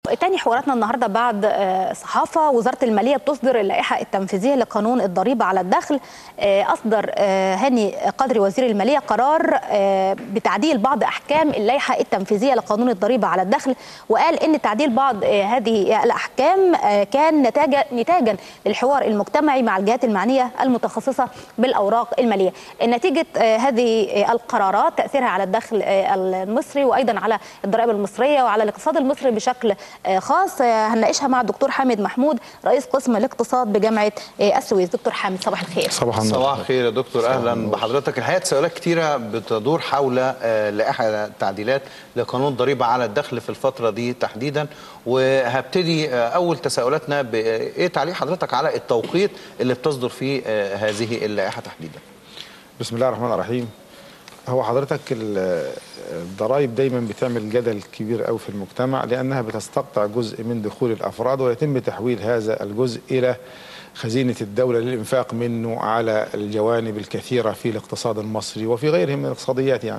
تاني حواراتنا النهارده بعد آه، صحافه وزاره الماليه بتصدر اللائحه التنفيذيه لقانون الضريبه على الدخل آه، اصدر آه، هاني قدري وزير الماليه قرار آه، بتعديل بعض احكام اللائحه التنفيذيه لقانون الضريبه على الدخل وقال ان تعديل بعض آه، هذه الاحكام آه، كان نتاجا نتاجا للحوار المجتمعي مع الجهات المعنيه المتخصصه بالاوراق الماليه نتيجه آه، هذه آه، القرارات تاثيرها على الدخل آه، المصري وايضا على الضرائب المصريه وعلى الاقتصاد المصري بشكل آه، خاص آه، هنناقشها مع الدكتور حامد محمود رئيس قسم الاقتصاد بجامعه آه، السويس دكتور حامد صباح الخير صباح النور صباح الخير يا دكتور اهلا بحضرتك الحقيقه تساؤلات كتيره بتدور حول آه، لائحه تعديلات لقانون الضريبه على الدخل في الفتره دي تحديدا وهبتدي آه، اول تساؤلاتنا بايه تعليق حضرتك على التوقيت اللي بتصدر فيه آه، هذه اللائحه تحديدا بسم الله الرحمن الرحيم هو حضرتك ال- الضرائب دايما بتعمل جدل كبير قوي في المجتمع لانها بتستقطع جزء من دخول الافراد ويتم تحويل هذا الجزء الى خزينه الدوله للانفاق منه على الجوانب الكثيره في الاقتصاد المصري وفي غيره من الاقتصاديات يعني.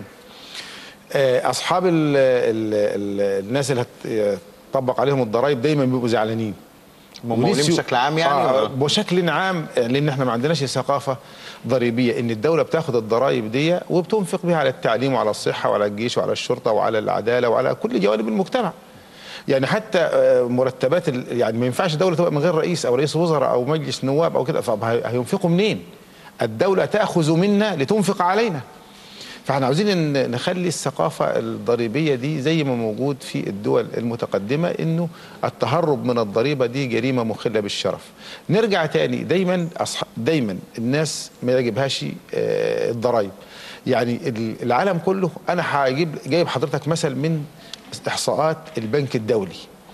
آه، اصحاب ال ال ال الناس اللي هتطبق عليهم الضرائب دايما بيبقوا زعلانين ممولين ونسيوا- بشكل عام يعني آه ولا؟ بشكل عام آه، لان احنا ما عندناش ثقافه ضريبيه ان الدوله بتاخد الضرائب دي وبتنفق بها على التعليم وعلى الصحه وعلى الجيش وعلى الشرطه وعلى العداله وعلى كل جوانب المجتمع يعني حتى آه، مرتبات ال- يعني ما ينفعش دوله تبقى من غير رئيس او رئيس وزراء او مجلس نواب او كده طب هي- هينفقوا منين؟ الدوله تاخذ منا لتنفق علينا فاحنا عاوزين إن نخلي الثقافة الضريبية دي زي ما موجود في الدول المتقدمة انه التهرب من الضريبة دي جريمة مخلة بالشرف نرجع تاني دايما أصح... دايما الناس ما يعجبهاش آه، الضرايب يعني ال- العالم كله انا هجيب جايب حضرتك مثل من احصاءات البنك الدولي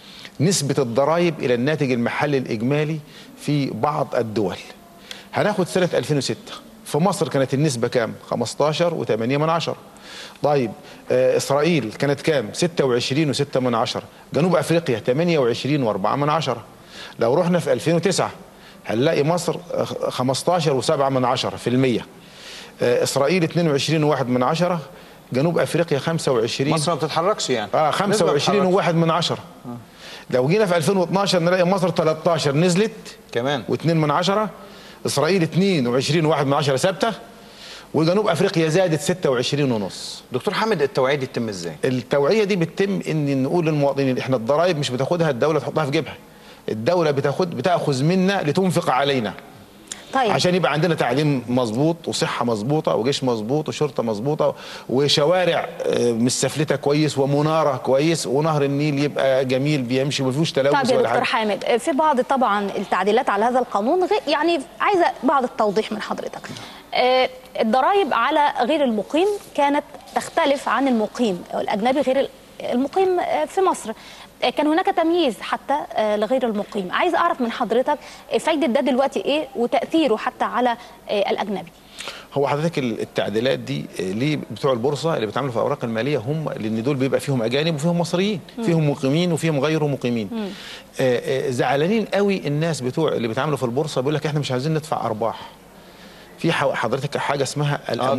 نسبة الضرائب إلى الناتج المحلي الإجمالي في بعض الدول هناخد سنة 2006 في مصر كانت النسبة كام؟ 15 و8 من عشرة طيب آه إسرائيل كانت كام؟ 26 و6 من عشرة جنوب أفريقيا 28 و4 من عشرة لو رحنا في 2009 هنلاقي مصر آه، 15 و7 من عشرة في المية آه إسرائيل 22 و1 من عشرة جنوب أفريقيا 25 مصر ما بتتحركش يعني اه نسبة 25 بتتحرك. وواحد من عشرة لو جينا في 2012 نلاقي مصر 13 نزلت كمان و2 من عشرة اسرائيل 22 وواحد من عشرة ثابته وجنوب افريقيا زادت 26 ونص دكتور حامد التوعيه دي تتم ازاي؟ التوعيه دي بتتم ان نقول للمواطنين احنا الضرائب مش بتاخدها الدوله تحطها في جيبها الدوله بتاخد بتاخذ منا لتنفق علينا طيب عشان يبقى عندنا تعليم مظبوط وصحه مظبوطه وجيش مظبوط وشرطه مظبوطه وشوارع آه، مستفلته كويس ومناره كويس ونهر النيل يبقى جميل بيمشي ما فيهوش تلوث طيب يا ولا دكتور حاجه حامد في بعض طبعا التعديلات على هذا القانون غير يعني عايزه بعض التوضيح من حضرتك آه، الضرائب على غير المقيم كانت تختلف عن المقيم الاجنبي غير المقيم آه، في مصر آه، كان هناك تمييز حتى آه، لغير المقيم عايز اعرف من حضرتك آه، فايده ده دلوقتي ايه وتاثيره حتى على آه، الاجنبي هو حضرتك ال- التعديلات دي آه، ليه بتوع البورصه اللي بيتعاملوا في الاوراق الماليه هم لان دول بيبقى فيهم اجانب وفيهم مصريين فيهم مقيمين وفيهم غير مقيمين آه، آه، زعلانين قوي الناس بتوع اللي بيتعاملوا في البورصه بيقول لك احنا مش عايزين ندفع ارباح في حو- حضرتك حاجه اسمها الأم...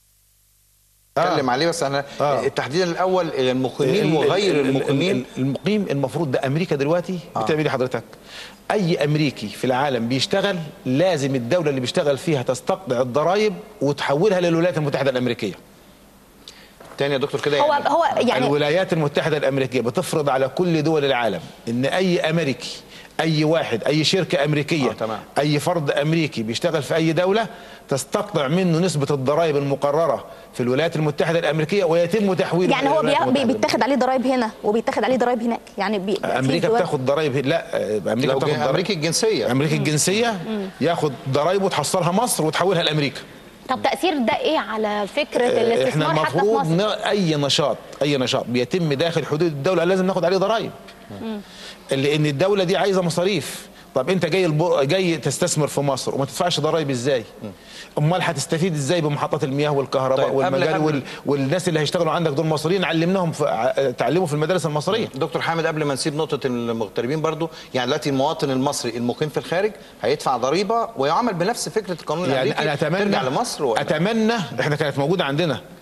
اتكلم عليه بس احنا آه. التحديد الاول المقيمين ال- وغير ال- ال- المقيمين ال- المقيم المفروض ده امريكا دلوقتي بتعمل ايه حضرتك اي امريكي في العالم بيشتغل لازم الدوله اللي بيشتغل فيها تستقطع الضرائب وتحولها للولايات المتحده الامريكيه تاني يا دكتور كده هو يعني هو يعني الولايات المتحدة الأمريكية بتفرض على كل دول العالم إن أي أمريكي أي واحد أي شركة أمريكية آه، تمام. أي فرد أمريكي بيشتغل في أي دولة تستقطع منه نسبة الضرائب المقررة في الولايات المتحدة الأمريكية ويتم تحويله يعني هو للولايات بي- المتحدة بيتاخد عليه ضرائب هنا وبيتاخد عليه ضرائب هناك يعني بي في أمريكا دول- بتاخد ضرائب لا أمريكا لو بتاخد جه- ضرائب امريكي الجنسيه أمريكا الجنسية ياخد ضرائب وتحصلها مصر وتحولها لأمريكا طب تاثير ده ايه على فكره احنا الاستثمار حتى في المفروض مصر ن- اي نشاط اي نشاط بيتم داخل حدود الدوله لازم ناخد عليه ضرائب لان الدوله دي عايزه مصاريف طب انت جاي البو... جاي تستثمر في مصر وما تدفعش ضرائب ازاي امال هتستفيد ازاي بمحطات المياه والكهرباء طيب، والمجال قبل- وال... والناس اللي هيشتغلوا عندك دول مصريين علمناهم في... ع- تعلموا في المدارس المصريه دكتور حامد قبل ما نسيب نقطه المغتربين برضو يعني دلوقتي المواطن المصري المقيم في الخارج هيدفع ضريبه ويعمل بنفس فكره القانون يعني الامريكي انا اتمنى ترجع لمصر ولا اتمنى احنا كانت موجوده عندنا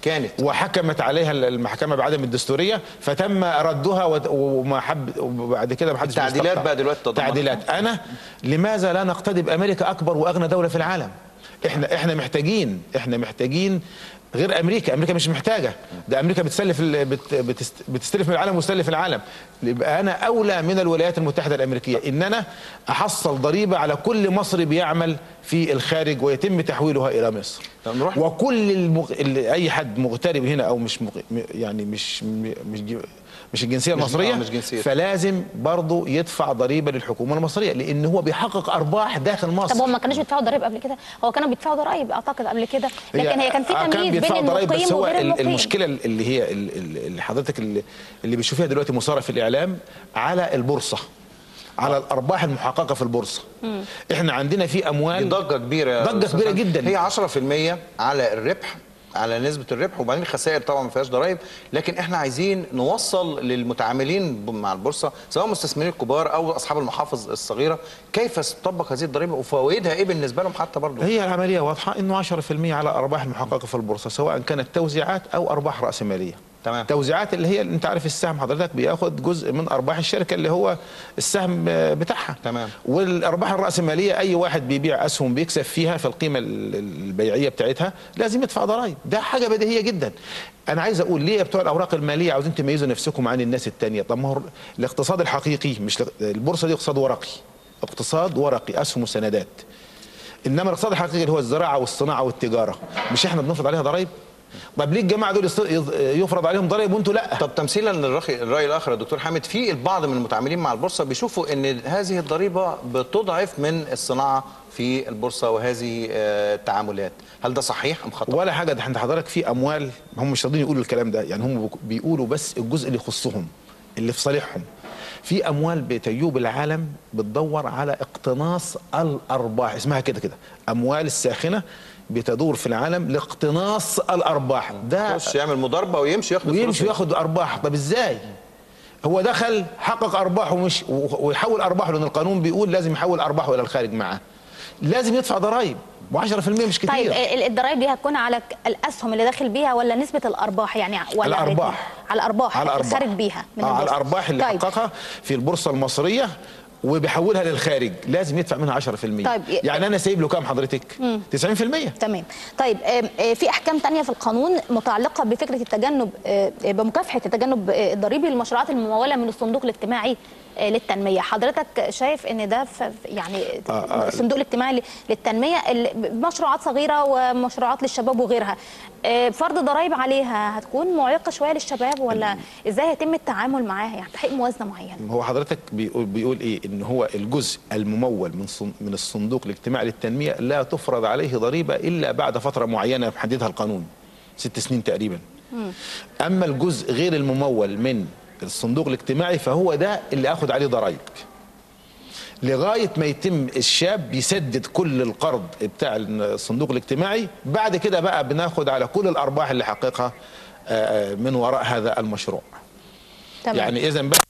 كانت. وحكمت عليها المحكمه بعدم الدستوريه فتم ردها ود- وما حب وبعد كده ما حدش التعديلات بيستقطع. بقى دلوقتي تضمنها. تعديلات انا لماذا لا نقتدي بامريكا اكبر واغنى دوله في العالم احنا احنا محتاجين احنا محتاجين غير امريكا امريكا مش محتاجه ده امريكا بتسلف ال- بت بتست بتستلف من العالم وتسلف العالم يبقى انا اولى من الولايات المتحده الامريكيه ان انا احصل ضريبه على كل مصري بيعمل في الخارج ويتم تحويلها الى مصر طب نروح- وكل المغ... اللي اي حد مغترب هنا او مش مغ... يعني مش مش مش الجنسيه مش- المصريه آه، مش جنسيته. فلازم برضه يدفع ضريبه للحكومه المصريه لان هو بيحقق ارباح داخل مصر طب هم ما كانوش بيدفعوا ضرائب قبل كده هو كانوا بيدفعوا ضرائب اعتقد قبل كده لكن هي كان في آه، تمييز بين بيدفعوا ضرائب، المقيم بس هو وغير ال- المقيم المشكله اللي هي ال- ال- اللي حضرتك اللي, اللي بتشوفيها دلوقتي مثاره في الاعلام على البورصه على الارباح المحققه في البورصه احنا عندنا في دي اموال ضجه كبيره يا ضجه أستاذ كبيره حمد. جدا هي 10% على الربح على نسبه الربح وبعدين الخسائر طبعا ما فيهاش ضرائب لكن احنا عايزين نوصل للمتعاملين ب- مع البورصه سواء المستثمرين الكبار او اصحاب المحافظ الصغيره كيف تطبق هذه الضريبه وفوائدها ايه بالنسبه لهم حتى برضه هي العمليه واضحه انه 10% على الارباح المحققه في البورصه سواء كانت توزيعات او ارباح راسماليه تمام. توزيعات اللي هي انت عارف السهم حضرتك بياخد جزء من ارباح الشركه اللي هو السهم آه، بتاعها تمام. والارباح الراسماليه اي واحد بيبيع اسهم بيكسب فيها في القيمه ال- البيعيه بتاعتها لازم يدفع ضرائب ده حاجه بديهيه جدا انا عايز اقول ليه بتوع الاوراق الماليه عاوزين تميزوا نفسكم عن الناس التانية طب ما هو الاقتصاد الحقيقي مش الاق- البورصه دي اقتصاد ورقي اقتصاد ورقي اسهم وسندات انما الاقتصاد الحقيقي اللي هو الزراعه والصناعه والتجاره مش احنا بنفرض عليها ضرائب طب ليه الجماعه دول يص- يض- يفرض عليهم ضرائب وانتوا لا طب تمثيلا للرأي الرأي الآخر يا دكتور حامد في البعض من المتعاملين مع البورصة بيشوفوا أن هذه الضريبة بتضعف من الصناعة في البورصة وهذه آه، التعاملات هل ده صحيح أم خطأ؟ ولا حاجه ده انت حضرتك في اموال هم مش راضيين يقولوا الكلام ده يعني هم بيك- بيقولوا بس الجزء اللي يخصهم اللي في صالحهم في اموال بتيوب العالم بتدور على اقتناص الارباح اسمها كده كده اموال الساخنه بتدور في العالم لاقتناص الارباح ده يخش يعمل مضاربة ويمشي ياخد ويمشي الفلوس. وياخد ارباح طب ازاي هو دخل حقق ارباحه مش ويحول ارباحه لان القانون بيقول لازم يحول ارباحه الى الخارج معاه لازم يدفع ضرائب و10% مش كتير طيب ال- الضرائب دي هتكون على ك- الاسهم اللي داخل بيها ولا نسبه الارباح يعني ولا على الاتنين؟ الارباح على الارباح على الارباح الخارج بيها من آه على البورصة. الارباح اللي طيب. حققها في البورصه المصريه وبيحولها للخارج لازم يدفع منها 10% طيب، ي- يعني انا سايب له كام حضرتك 90% تمام طيب آم، آه، في احكام تانية في القانون متعلقه بفكره التجنب آه، آه، بمكافحه التجنب آه، الضريبي للمشروعات المموله من الصندوق الاجتماعي آه، للتنميه حضرتك شايف ان ده ف- يعني آه، آه. الصندوق الاجتماعي للتنميه ال- مشروعات صغيره ومشروعات للشباب وغيرها آه، فرض ضرائب عليها هتكون معيقه شويه للشباب ولا ازاي هيتم التعامل معاها يعني تحقيق موازنه معينه هو حضرتك بيقول, بيقول ايه ان هو الجزء الممول من صن- من الصندوق الاجتماعي للتنميه لا تفرض عليه ضريبه الا بعد فتره معينه محددها القانون ست سنين تقريبا اما الجزء غير الممول من الصندوق الاجتماعي فهو ده اللي اخد عليه ضرائب لغايه ما يتم الشاب يسدد كل القرض بتاع الصندوق الاجتماعي بعد كده بقى بناخد على كل الارباح اللي حققها آه، آه، من وراء هذا المشروع تمام. يعني اذا بقى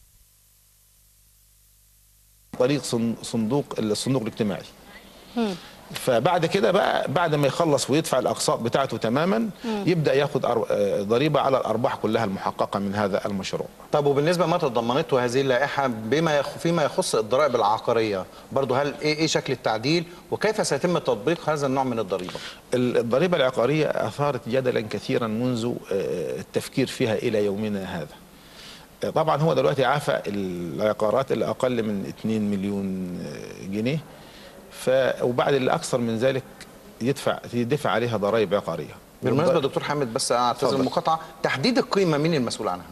طريق صن- صندوق الصندوق الاجتماعي فبعد كده بقى بعد ما يخلص ويدفع الاقساط بتاعته تماما يبدا ياخد أر- آه، ضريبه على الارباح كلها المحققه من هذا المشروع طب وبالنسبة ما تضمنته هذه اللائحة بما يخ... فيما يخص الضرائب العقارية برضه هل إيه, إيه شكل التعديل وكيف سيتم تطبيق هذا النوع من الضريبة؟ ال- الضريبه العقاريه اثارت جدلا كثيرا منذ آه، التفكير فيها الى يومنا هذا آه، طبعا هو دلوقتي عفى العقارات اللي اقل من 2 مليون آه، جنيه ف وبعد اللي اكثر من ذلك يدفع يدفع عليها ضرائب عقاريه بالمناسبة دكتور حامد بس اعتذر اتفضل. المقاطعة تحديد القيمة مين المسؤول عنها؟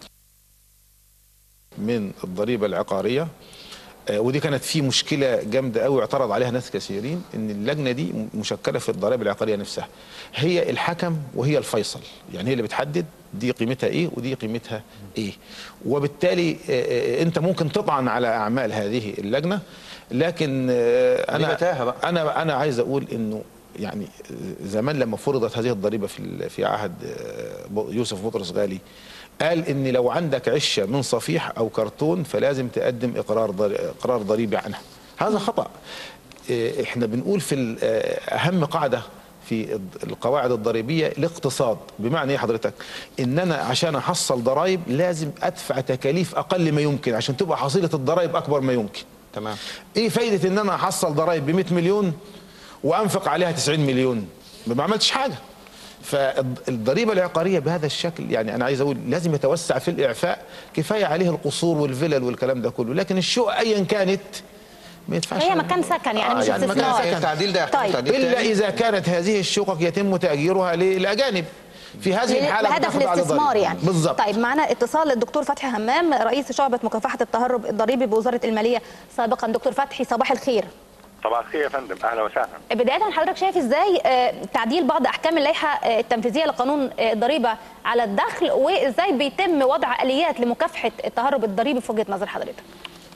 من الضريبه العقاريه آه، ودي كانت في مشكله جامده قوي اعترض عليها ناس كثيرين ان اللجنه دي مشكله في الضرائب العقاريه نفسها هي الحكم وهي الفيصل يعني هي اللي بتحدد دي قيمتها ايه ودي قيمتها ايه وبالتالي آه، آه، انت ممكن تطعن على اعمال هذه اللجنه لكن آه، دي انا متاهة بقى. انا انا عايز اقول انه يعني زمان لما فرضت هذه الضريبه في ال- في عهد آه، يوسف بطرس غالي قال ان لو عندك عشه من صفيح او كرتون فلازم تقدم اقرار ضر- اقرار ضريبي عنها هذا خطا آه، احنا بنقول في ال- آه، اهم قاعده في الض- القواعد الضريبيه الاقتصاد بمعنى ايه حضرتك ان انا عشان احصل ضرائب لازم ادفع تكاليف اقل ما يمكن عشان تبقى حصيله الضرائب اكبر ما يمكن تمام ايه فايده ان انا احصل ضرائب ب 100 مليون وانفق عليها 90 مليون ما عملتش حاجه فالضريبه العقاريه بهذا الشكل يعني انا عايز اقول لازم يتوسع في الاعفاء كفايه عليه القصور والفلل والكلام ده كله لكن الشقق ايا كانت ما يدفعش هي عليها. مكان سكن يعني آه، مش يعني مكان استثمار سكن. التعديل ده يحتاج طيب. تعديل الا تاني؟ اذا كانت هذه الشقق يتم تاجيرها للاجانب في هذه الحاله بهدف بتاخد على الاستثمار ضريبة. يعني بالظبط طيب معنا اتصال الدكتور فتحي همام رئيس شعبة مكافحة التهرب الضريبي بوزارة المالية سابقا دكتور فتحي صباح الخير صباح الخير يا فندم اهلا وسهلا بداية حضرتك شايف ازاي آه، تعديل بعض احكام اللائحة آه، التنفيذية لقانون آه، الضريبة على الدخل وازاي بيتم وضع اليات لمكافحة التهرب الضريبي في وجهة نظر حضرتك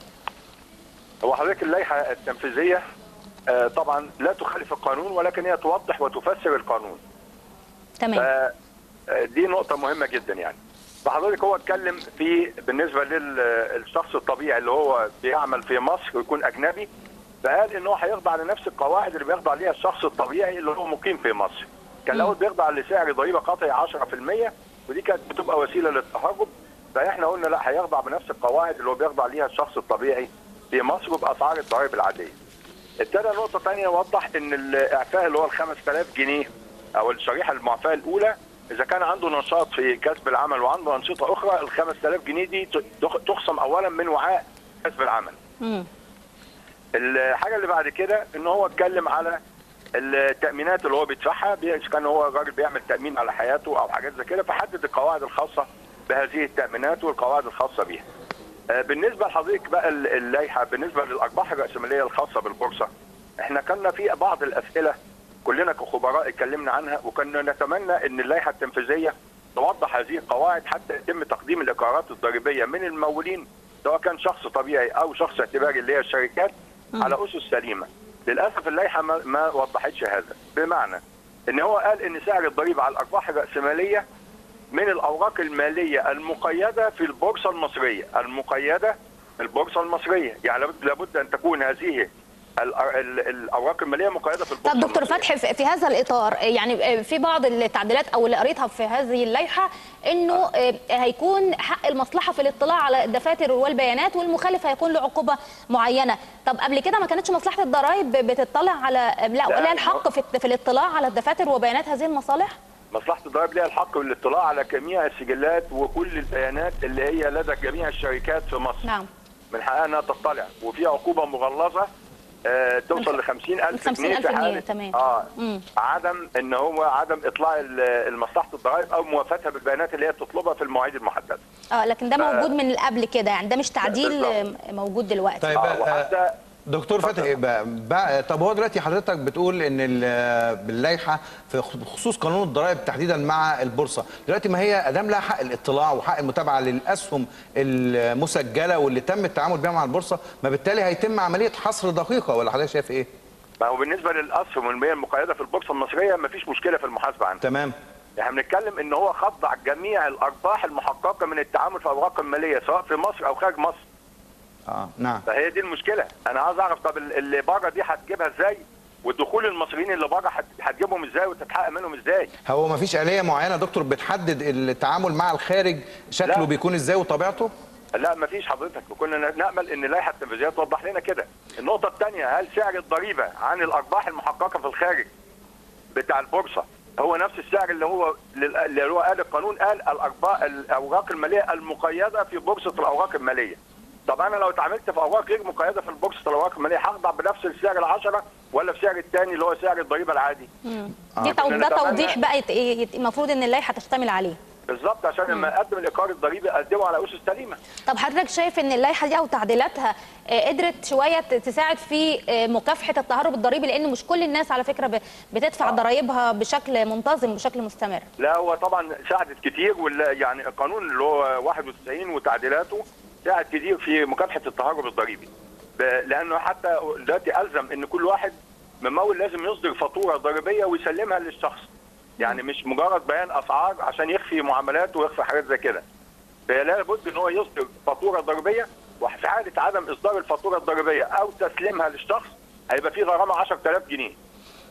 هو حضرتك اللائحه التنفيذيه آه، طبعا لا تخالف القانون ولكن هي توضح وتفسر القانون تمام آه، آه، دي نقطه مهمه جدا يعني فحضرتك هو اتكلم في بالنسبه للشخص الطبيعي اللي هو بيعمل في مصر ويكون اجنبي فقال ان هو هيخضع لنفس القواعد اللي بيخضع ليها الشخص الطبيعي اللي هو مقيم في مصر كان الاول بيخضع لسعر ضريبه قطعي 10% ودي كانت بتبقى وسيله للتهرب فاحنا قلنا لا هيخضع بنفس القواعد اللي هو بيخضع ليها الشخص الطبيعي في مصر وباسعار الضرائب العاديه. ابتدى نقطه ثانيه يوضح ان الاعفاء اللي هو ال 5000 جنيه او الشريحه المعفاه الاولى اذا كان عنده نشاط في كسب العمل وعنده انشطه اخرى ال 5000 جنيه دي تخ- تخصم اولا من وعاء كسب العمل. مم. الحاجه اللي بعد كده ان هو اتكلم على التامينات اللي هو بيدفعها بي- اذا كان هو راجل بيعمل تامين على حياته او حاجات زي كده فحدد القواعد الخاصه بهذه التامينات والقواعد الخاصه بيها. آه، بالنسبه لحضرتك بقى ال- اللائحه بالنسبه للارباح الراسماليه الخاصه بالبورصه احنا كنا في بعض الاسئله كلنا كخبراء اتكلمنا عنها وكنا نتمنى ان اللائحه التنفيذيه توضح هذه القواعد حتى يتم تقديم الاقرارات الضريبيه من الممولين سواء كان شخص طبيعي او شخص اعتباري اللي هي الشركات على اسس سليمه. للاسف اللائحه ما, ما وضحتش هذا بمعنى ان هو قال ان سعر الضريبه على الارباح الراسماليه من الاوراق الماليه المقيده في البورصه المصريه المقيده في البورصه المصريه يعني لابد- لابد ان تكون هذه ال- ال- الاوراق الماليه مقيده في البورصه طب دكتور المصرية. فتحي في في هذا الاطار آه، يعني آه، في بعض التعديلات او اللي قريتها في هذه اللائحه انه آه، هيكون حق المصلحه في الاطلاع على الدفاتر والبيانات والمخالف هيكون له عقوبه معينه طب قبل كده ما كانتش مصلحه الضرائب بتطلع على لا لا، ولا الحق في في الاطلاع على الدفاتر وبيانات هذه المصالح مصلحه الضرائب لها الحق بالاطلاع على جميع السجلات وكل البيانات اللي هي لدى جميع الشركات في مصر نعم من حقها انها تطلع وفي عقوبه مغلظه آه توصل ل 50000 50,000 جنيه في جنيه، حاله تمام. اه مم. عدم ان هو عدم اطلاع ال- مصلحه الضرائب او موافاتها بالبيانات اللي هي بتطلبها في المواعيد المحدده. اه لكن ده موجود من قبل كده يعني ده مش تعديل بالظبط. آه، موجود دلوقتي طيب اه آه، وحتى دكتور فتحي بقى بقى طب هو دلوقتي حضرتك بتقول ان ال- باللائحه في خصوص قانون الضرائب تحديدا مع البورصه دلوقتي ما هي ادام لها حق الاطلاع وحق المتابعه للاسهم المسجله واللي تم التعامل بها مع البورصه ما بالتالي هيتم عمليه حصر دقيقه ولا حضرتك شايف ايه ما هو بالنسبه للاسهم والمية المقيده في البورصه المصريه ما فيش مشكله في المحاسبه عنها. تمام احنا بنتكلم ان هو خضع جميع الارباح المحققه من التعامل في الاوراق الماليه سواء في مصر او خارج مصر. اه نعم فهي دي المشكله انا عاوز اعرف طب ال- اللي بره دي هتجيبها ازاي والدخول المصريين اللي بره هت- هتجيبهم ازاي وتتحقق منهم ازاي هو ما فيش آلية معينة يا دكتور بتحدد التعامل مع الخارج شكله لا. بيكون ازاي وطبيعته؟ لا مفيش حضرتك وكنا نامل ان اللائحه التنفيذيه توضح لنا كده النقطه الثانيه هل سعر الضريبه عن الارباح المحققه في الخارج بتاع البورصه هو نفس السعر اللي هو اللي هو قال القانون قال الارباح الاوراق الماليه المقيده في بورصه الاوراق الماليه طب انا لو اتعاملت في اوراق غير مقيده في بورصه الاوراق الماليه هخضع بنفس السعر العشرة ولا بسعر الثاني اللي هو سعر الضريبه العادي دي تو- كنا ده نتمنى- توضيح بقى يت- يت- المفروض ان اللائحه تشتمل عليه بالظبط عشان لما اقدم الاقرار الضريبي اقدمه على اسس سليمه طب حضرتك شايف ان اللائحه دي او تعديلاتها آه، قدرت شويه ت- تساعد في آه، مكافحه التهرب الضريبي لان مش كل الناس على فكره ب- بتدفع ضرائبها بشكل منتظم بشكل مستمر لا هو طبعا ساعدت كتير ولا يعني القانون اللي هو 91 وتعديلاته ساعد كتير في مكافحه التهرب الضريبي ب- لانه حتى دلوقتي الزم ان كل واحد ممول لازم يصدر فاتوره ضريبيه ويسلمها للشخص يعني مش مجرد بيان اسعار عشان يخفي معاملاته ويخفي حاجات زي كده لابد ان هو يصدر فاتوره ضريبيه وفي حاله عدم اصدار الفاتوره الضريبيه او تسليمها للشخص هيبقى في غرامه 10000 جنيه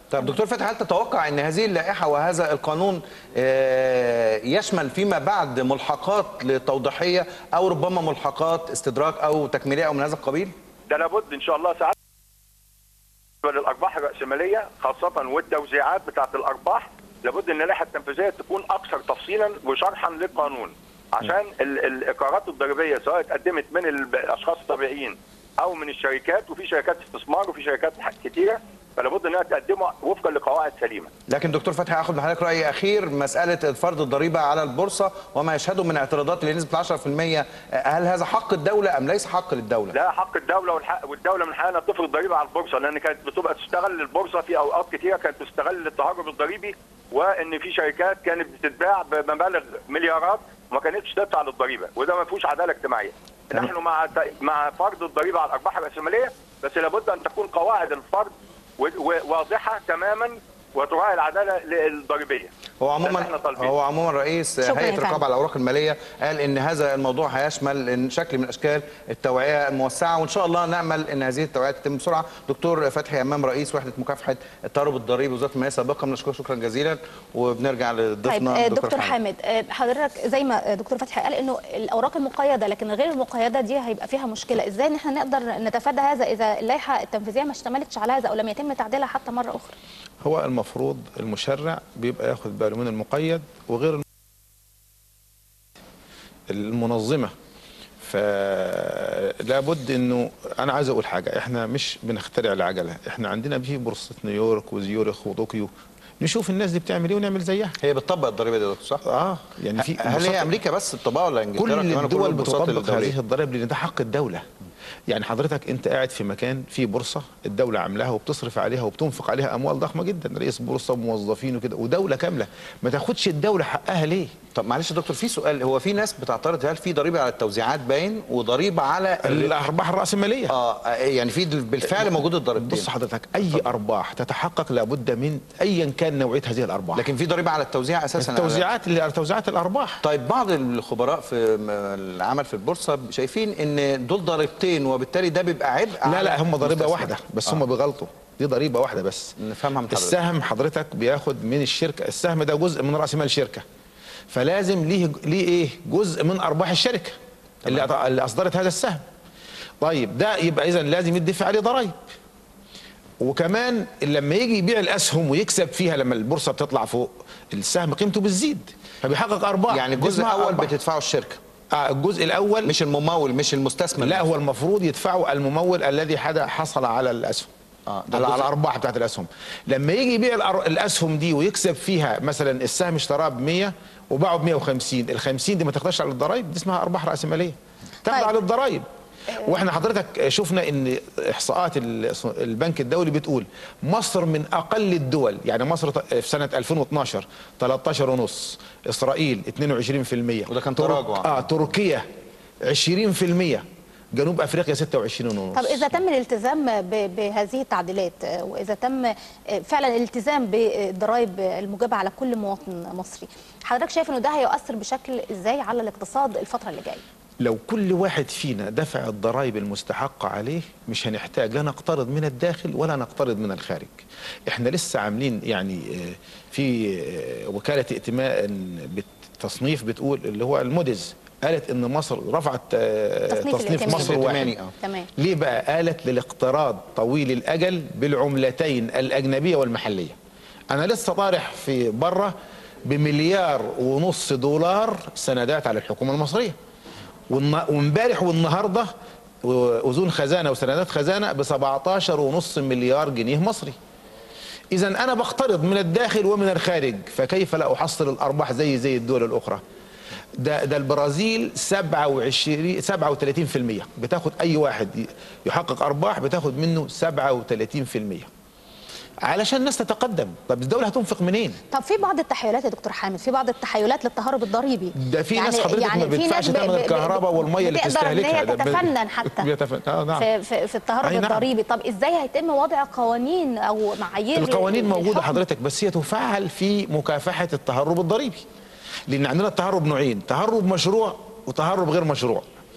طب دكتور فتحي هل تتوقع ان هذه اللائحه وهذا القانون آه، يشمل فيما بعد ملحقات للتوضيحيه او ربما ملحقات استدراك او تكميليه او من هذا القبيل؟ ده لابد ان شاء الله ساعات للارباح الراسماليه خاصه والتوزيعات بتاعه الارباح لابد ان اللائحه التنفيذيه تكون اكثر تفصيلا وشرحا للقانون عشان ال- الاقرارات الضريبيه سواء اتقدمت من الاشخاص الطبيعيين او من الشركات وفي شركات استثمار وفي شركات كتيره فلابد انها تقدمها وفقا لقواعد سليمه لكن دكتور فتحي هاخد من حضرتك راي اخير مساله فرض الضريبه على البورصه وما يشهده من اعتراضات لنسبه 10% هل هذا حق الدوله ام ليس حق للدوله؟ ده حق الدوله والحق والدوله من حقها انها تفرض ضريبه على البورصه لان كانت بتبقى تستغل البورصه في اوقات كتيره كانت تستغل التهرب الضريبي وان في شركات كانت بتتباع بمبالغ مليارات وما كانتش تدفع للضريبه وده ما فيهوش عداله اجتماعيه. نحن مع مع فرض الضريبه على الارباح الراسماليه بس لابد ان تكون قواعد الفرض و- و- واضحه تماما وتراعي العداله الضريبيه. هو ده اللي احنا عموما طالبينه. هو عموما رئيس شكراً يا هيئه فندم. الرقابه على الاوراق الماليه قال ان هذا الموضوع هيشمل إن شكل من اشكال التوعيه الموسعه وان شاء الله نامل ان هذه التوعيه تتم بسرعه دكتور فتحي امام رئيس وحده مكافحه التهرب الضريبي وزاره الماليه سابقا بنشكرك شكرا جزيلا وبنرجع طيب لضيفنا آه، دكتور حامد آه، حضرتك زي ما آه، دكتور فتحي قال انه الاوراق المقيده لكن غير المقيده دي هيبقى فيها مشكله ازاي ان احنا نقدر نتفادى هذا اذا اللائحه التنفيذيه ما اشتملتش على هذا او لم يتم تعديلها حتى مره اخرى هو المفروض المشرع بيبقى ياخد باله من المقيد وغير الم- المنظمه فلا بد انه انا عايز اقول حاجه احنا مش بنخترع العجله احنا عندنا في بورصه نيويورك وزيورخ وطوكيو نشوف الناس دي بتعمل ايه ونعمل زيها هي بتطبق الضريبه دي يا دكتور صح؟ اه يعني في هل هي امريكا بس بتطبقها ولا انجلترا كل كمان الدول البورصات بتطبق الدولية؟ هذه الضرائب لان ده حق الدوله يعني حضرتك انت قاعد في مكان فيه بورصه الدوله عاملاها وبتصرف عليها وبتنفق عليها اموال ضخمه جدا رئيس بورصه وموظفين وكده ودوله كامله ما تاخدش الدوله حقها ليه طب معلش يا دكتور في سؤال هو في ناس بتعترض هل في ضريبه على التوزيعات باين وضريبه على الارباح الراسماليه اه يعني في بالفعل موجود الضريبتين بص حضرتك اي ارباح تتحقق لابد من ايا كان نوعيه هذه الارباح لكن في ضريبه على التوزيع اساسا التوزيعات اللي توزيعات الارباح طيب بعض الخبراء في م- العمل في البورصه شايفين ان دول ضريبتين وبالتالي ده بيبقى عبء لا على لا هم ضريبه المستثمر. واحده بس هم بيغلطوا دي ضريبه واحده بس نفهمها من حضرتك. السهم حضرتك بياخد من الشركه السهم ده جزء من راس مال الشركه فلازم ليه ليه ايه جزء من ارباح الشركه اللي أط- اللي اصدرت هذا السهم طيب ده يبقى اذا لازم يدفع عليه ضرائب وكمان لما يجي يبيع الاسهم ويكسب فيها لما البورصه بتطلع فوق السهم قيمته بتزيد فبيحقق ارباح يعني دي الجزء اسمها الاول أرباح. بتدفعه الشركه آه الجزء الاول مش الممول مش المستثمر لا هو المفروض يدفعه الممول الذي حدا حصل على الاسهم آه، ده على, على الجزء- الارباح بتاعت الاسهم لما يجي يبيع الأر- الاسهم دي ويكسب فيها مثلا السهم اشتراه ب 100 وباعه ب 150 ال 50 دي ما تاخدش على الضرايب دي اسمها ارباح راسماليه تاخد طيب. على الضرايب واحنا حضرتك شفنا ان احصاءات ال- البنك الدولي بتقول مصر من اقل الدول يعني مصر ط- في سنه 2012 13 ونص اسرائيل 22% وده كان تر- تراجع. اه تركيا 20% جنوب افريقيا 26 ونص طب اذا تم الالتزام ب- بهذه التعديلات آه، واذا تم آه، فعلا الالتزام بالضرائب الموجبه على كل مواطن مصري حضرتك شايف انه ده هيؤثر بشكل ازاي على الاقتصاد الفتره اللي جايه لو كل واحد فينا دفع الضرائب المستحقة عليه مش هنحتاج لا نقترض من الداخل ولا نقترض من الخارج احنا لسه عاملين يعني آه، في آه، وكالة ائتمان بالتصنيف بتقول اللي هو الموديز قالت ان مصر رفعت آه، تصنيف تصنيف الائتماني. مصر الائتماني، واحد آه. تمام ليه بقى قالت للاقتراض طويل الاجل بالعملتين الاجنبيه والمحليه انا لسه طارح في بره بمليار ونص دولار سندات على الحكومه المصريه والن- وامبارح والنهارده وزون خزانه وسندات خزانه ب 17 ونص مليار جنيه مصري اذا انا بقترض من الداخل ومن الخارج فكيف لا احصل الارباح زي زي الدول الاخرى ده ده البرازيل 27 37% بتاخد اي واحد ي- يحقق ارباح بتاخد منه 37% علشان الناس تتقدم طب الدوله هتنفق منين طب في بعض التحيلات يا دكتور حامد في بعض التحيلات للتهرب الضريبي ده في ناس حضرتك ما في ناس بتدفعش ب- ثمن ب- ب- الكهرباء والميه اللي بتقدر إن بتستهلكها هي ده ب- تتفنن حتى بيتفنن اه نعم في, في, في التهرب أي نعم. الضريبي طب ازاي هيتم وضع قوانين او معايير القوانين موجوده للحكم؟ حضرتك بس هي تفعل في مكافحه التهرب الضريبي لان عندنا التهرب نوعين تهرب مشروع وتهرب غير مشروع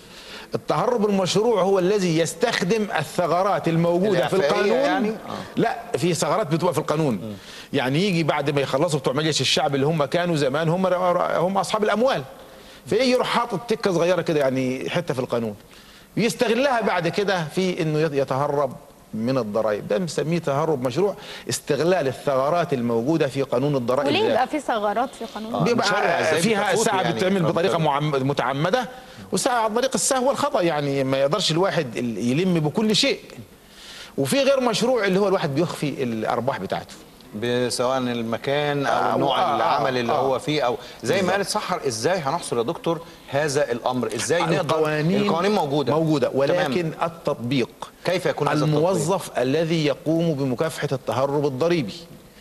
التهرب المشروع هو الذي يستخدم الثغرات الموجوده في الإعفائية القانون يعني؟ آه. لا في ثغرات بتبقى في القانون يعني يجي بعد ما يخلصوا بتوع مجلس الشعب اللي هم كانوا زمان هم هم اصحاب الاموال فيجي يروح حاطط تكه صغيره كده يعني حته في القانون يستغلها بعد كده في انه يتهرب من الضرائب ده بنسميه تهرب مشروع استغلال الثغرات الموجوده في قانون الضرائب وليه ده. يبقى في ثغرات في قانون آه. مشرع بيبقى إزاي فيها بتفوت ساعة يعني؟ بتعمل بطريقة ربنا. معم- متعمدة وساعة عن طريق السهو والخطأ يعني ما يقدرش الواحد ال- يلم بكل شيء وفي غير مشروع اللي هو الواحد بيخفي الأرباح بتاعته سواء المكان او آه، نوع آه، العمل اللي آه. هو فيه او زي ما بالظبط. قالت سحر ازاي هنحصر يا دكتور هذا الامر ازاي نقدر القوانين القوانين موجوده موجودة تمام. ولكن التطبيق كيف يكون هذا التطبيق؟ الموظف الذي يقوم بمكافحة التهرب الضريبي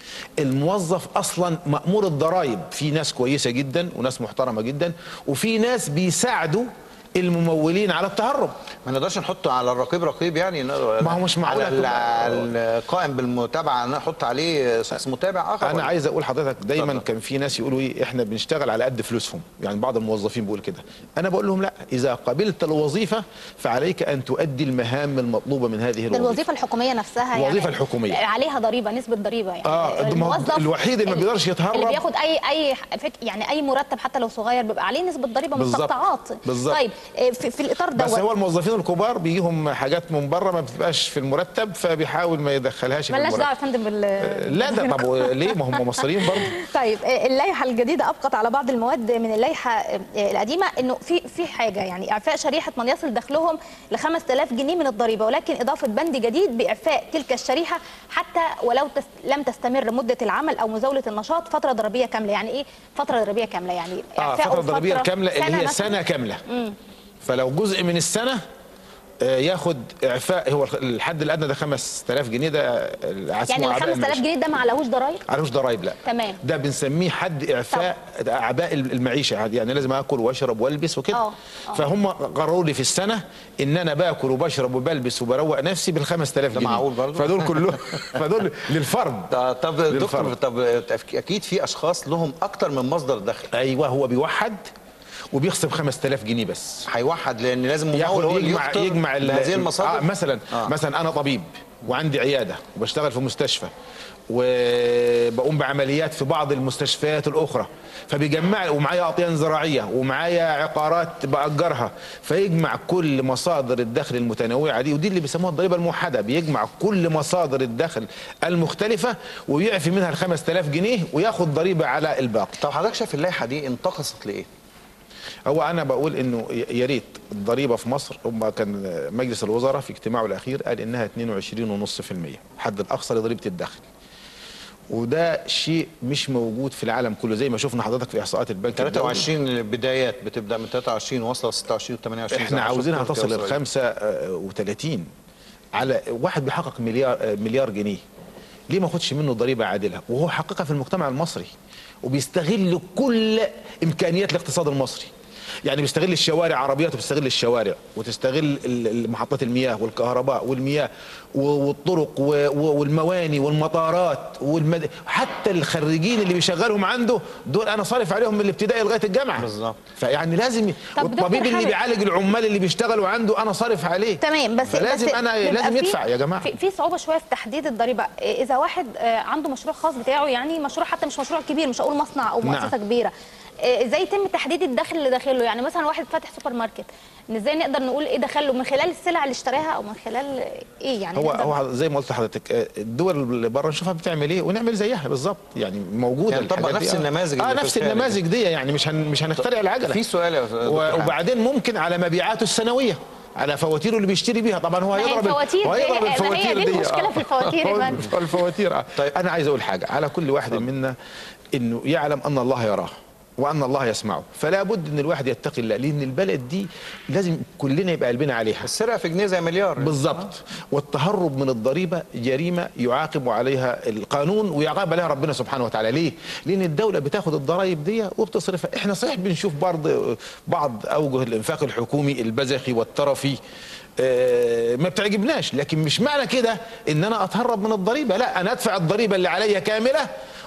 الموظف اصلا مأمور الضرائب في ناس كويسة جدا وناس محترمة جدا وفي ناس بيساعدوا الممولين على التهرب ما نقدرش نحط على الرقيب رقيب يعني نقدر- ما هو مش معقول على ال- هتبقى- على القائم بالمتابعه نحط عليه شخص متابع اخر انا ولا؟ عايز اقول حضرتك دايما اتفضل. كان في ناس يقولوا ايه احنا بنشتغل على قد فلوسهم يعني بعض الموظفين بيقول كده انا بقول لهم لا اذا قبلت الوظيفه فعليك ان تؤدي المهام المطلوبه من هذه ده الوظيفه الوظيفه الحكوميه نفسها الوظيفة يعني الحكومية. عليها ضريبه نسبه ضريبه يعني آه، ده ما هو الوحيد اللي ما بيقدرش يتهرب. اللي بياخد اي اي فك يعني اي مرتب حتى لو صغير بيبقى عليه نسبه ضريبه بالظبط. مستقطعات بالظبط. طيب آه، في, في الاطار بس دوت هو الموظفين الكبار بيجيهم حاجات من بره ما بتبقاش في المرتب فبيحاول ما يدخلهاش في ملناش دعوه يا المرتب فندم بال لا ده طب ليه ما هم مصريين برضه طيب آه، اللائحه الجديده ابقت على بعض المواد من اللائحه آه، القديمه انه في في حاجه يعني اعفاء شريحه من يصل دخلهم ل 5000 جنيه من الضريبه ولكن اضافه بند جديد باعفاء تلك الشريحه حتى ولو تس لم تستمر مده العمل او مزاوله النشاط فتره ضريبيه كامله يعني ايه فتره ضريبيه كامله يعني اه إعفاءه فتره ضريبيه فترة كامله اللي هي مثلاً؟ سنه كامله فلو جزء من السنه آه، ياخد اعفاء هو الحد الادنى ده 5000 جنيه ده يعني ال 5000 جنيه ده ما عليهوش ضرايب عليهوش ضرايب لا تمام. ده بنسميه حد اعفاء اعباء المعيشه يعني لازم اكل واشرب والبس وكده آه، آه. فهم قرروا لي في السنه ان انا باكل وبشرب وبلبس وبروق نفسي بال 5000 ده جنيه معقول برضه؟ فدول كلهم فدول للفرد طب طب دكتور للفرد. طب اكيد في اشخاص لهم اكتر من مصدر دخل ايوه هو بيوحد وبيخصم 5000 جنيه بس هيوحد لان لازم ممول ياخد هو اللي يجمع يخطر يجمع ال- بهذه المصادر آه مثلا آه. آه. مثلا انا طبيب وعندي عياده وبشتغل في مستشفى وبقوم بعمليات في بعض المستشفيات الاخرى فبيجمع ومعايا اطيان زراعيه ومعايا عقارات باجرها فيجمع كل مصادر الدخل المتنوعه دي ودي اللي بيسموها الضريبه الموحده بيجمع كل مصادر الدخل المختلفه ويعفي منها ال 5000 جنيه وياخد ضريبه على الباقي طب حضرتك شايف اللائحه دي انتقصت لايه؟ هو انا بقول انه يا ريت الضريبه في مصر هم كان مجلس الوزراء في اجتماعه الاخير قال انها 22.5% الحد الاقصى لضريبه الدخل وده شيء مش موجود في العالم كله زي ما شفنا حضرتك في احصاءات البنك الدولي. 23 البدايات بتبدا من 23 واصله ل 26 و 28 احنا عاوزينها تصل ل 35 على واحد بيحقق مليار آه، مليار جنيه ليه ما اخدش منه ضريبه عادله وهو حققها في المجتمع المصري وبيستغل كل امكانيات الاقتصاد المصري يعني بيستغل الشوارع عربيات وبيستغل الشوارع وتستغل ال- ال- محطات المياه والكهرباء والمياه و- والطرق و- و- والمواني والمطارات والمد... حتى الخريجين اللي بيشغلهم عنده دول انا صارف عليهم من الابتدائي لغايه الجامعه بالظبط. فيعني لازم طب والطبيب دكتور اللي حامد- بيعالج العمال اللي بيشتغلوا عنده انا صارف عليه تمام بس فلازم بس انا بيبقى لازم في- يدفع يا جماعه في, في صعوبه شويه في تحديد الضريبه إيه، اذا واحد آه، عنده مشروع خاص بتاعه يعني مشروع حتى مش مشروع كبير مش هقول مصنع او نعم. مؤسسه كبيره إيه، ازاي يتم تحديد الدخل اللي داخله يعني مثلا واحد فاتح سوبر ماركت ازاي نقدر نقول ايه دخله من خلال السلع اللي اشتراها او من خلال ايه يعني هو نقدر- هو زي ما قلت لحضرتك آه، الدول اللي بره نشوفها بتعمل ايه ونعمل زيها بالظبط يعني موجوده يعني نطبق الحاجات دي. نفس آه. النماذج اه اللي في نفس الخارج. النماذج دي يعني مش هن مش هنخترع العجله في سؤال يا دكتور و- حامد. وبعدين ممكن على مبيعاته السنويه على فواتيره اللي بيشتري بيها طبعا هو ما هي هيضرب ال- الفواتير هو دي- هيضرب ما هي الفواتير دي دي المشكلة آه. في الفواتير يا هو فندم. الفواتير آه. طيب. انا عايز اقول حاجه على كل واحد منا انه يعلم ان الله يراه وان الله يسمعه فلا بد ان الواحد يتقي الله لان البلد دي لازم كلنا يبقى قلبنا عليها السرقه في جنيه زي مليار بالظبط والتهرب من الضريبه جريمه يعاقب عليها القانون ويعاقب عليها ربنا سبحانه وتعالى ليه لان الدوله بتاخد الضرائب دي وبتصرفها احنا صحيح بنشوف بعض بعض اوجه الانفاق الحكومي البذخي والترفي آه، ما بتعجبناش لكن مش معنى كده ان انا اتهرب من الضريبه لا انا ادفع الضريبه اللي عليا كامله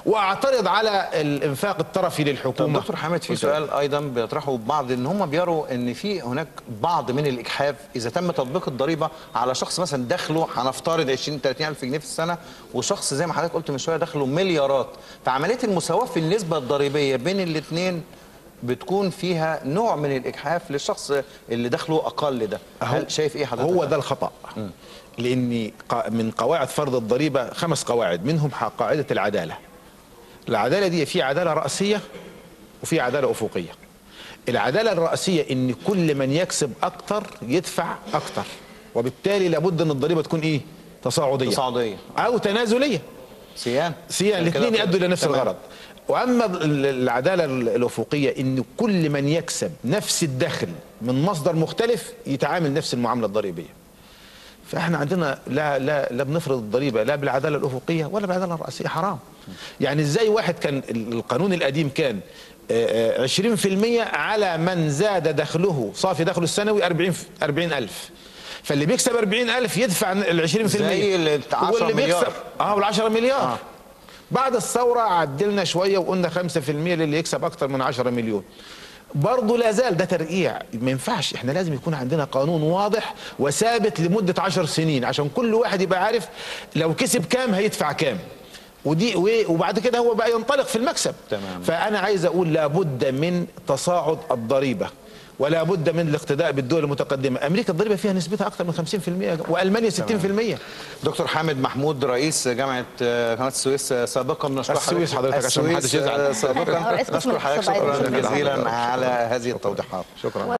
واعترض على الانفاق الطرفي طب للحكومه دكتور حامد في والدولة. سؤال ايضا بيطرحه بعض ان هم بيروا ان في هناك بعض من الاجحاف اذا تم تطبيق الضريبه على شخص مثلا دخله هنفترض 20 30 الف جنيه في السنه وشخص زي ما حضرتك قلت من شويه دخله مليارات فعمليه المساواه في النسبه الضريبيه بين الاثنين بتكون فيها نوع من الاجحاف للشخص اللي دخله اقل ده هل شايف ايه حضرتك هو ده الخطا لان قا- من قواعد فرض الضريبه خمس قواعد منهم ح- قاعده العداله العداله دي في عداله راسيه وفي عداله افقيه العداله الراسيه ان كل من يكسب اكتر يدفع اكتر وبالتالي لابد ان الضريبه تكون ايه تصاعديه تصاعدية. او تنازليه سيان سيان كده الاثنين يؤدوا الى نفس تمام. الغرض واما ال- العداله ال- الافقيه ان كل من يكسب نفس الدخل من مصدر مختلف يتعامل نفس المعامله الضريبيه فاحنا عندنا لا لا لا بنفرض الضريبه لا بالعداله الافقيه ولا بالعداله الراسيه حرام يعني ازاي واحد كان ال- القانون القديم كان آه، آه، 20% على من زاد دخله صافي دخله السنوي 40 ف- 40000 فاللي بيكسب 40000 يدفع ال 20% زي اللي بتاع 10 واللي مليار. بيكسب اه وال 10 مليار آه. آه. بعد الثورة عدلنا شوية وقلنا 5% للي يكسب أكتر من 10 مليون برضه لا زال ده ترقيع ما ينفعش احنا لازم يكون عندنا قانون واضح وثابت لمدة 10 سنين عشان كل واحد يبقى عارف لو كسب كام هيدفع كام ودي و- وبعد كده هو بقى ينطلق في المكسب تمام. فأنا عايز أقول لابد من تصاعد الضريبة ولا بد من الاقتداء بالدول المتقدمة أمريكا الضريبة فيها نسبتها أكثر من 50% وألمانيا 60% دكتور حامد محمود رئيس جامعه آه، قناه السويس آه، سابقا نشكر السويس حضرتك عشان محدش السويس، يزعل. آه، سابقا رئيس قسم نشكر حضرتك الاقتصاد شكرا أيضاً. جزيلا على هذه التوضيحات شكرا